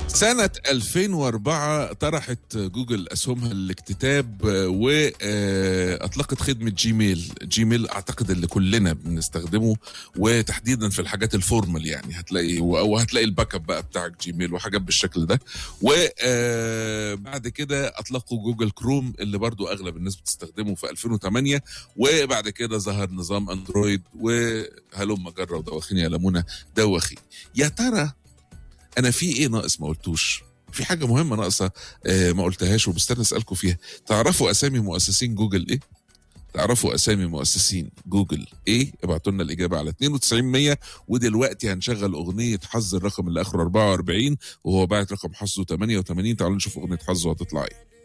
سنة 2004 طرحت جوجل أسهمها الاكتتاب وأطلقت خدمة جيميل جيميل أعتقد اللي كلنا بنستخدمه وتحديدا في الحاجات الفورمال يعني هتلاقي وهتلاقي الباك اب بقى بتاعك جيميل وحاجات بالشكل ده وبعد كده أطلقوا جوجل كروم اللي برضو أغلب الناس بتستخدمه في 2008 وبعد كده ظهر نظام أندرويد وهلم جرة ودواخين يا لمونة دوخي يا ترى انا في ايه ناقص ما قلتوش في حاجه مهمه ناقصه آه ما قلتهاش وبستنى اسالكم فيها تعرفوا اسامي مؤسسين جوجل ايه تعرفوا اسامي مؤسسين جوجل ايه ابعتوا لنا الاجابه على 9200 ودلوقتي هنشغل اغنيه حظ الرقم اللي اخره 44 وهو باعت رقم حظه 88 تعالوا نشوف اغنيه حظه هتطلع ايه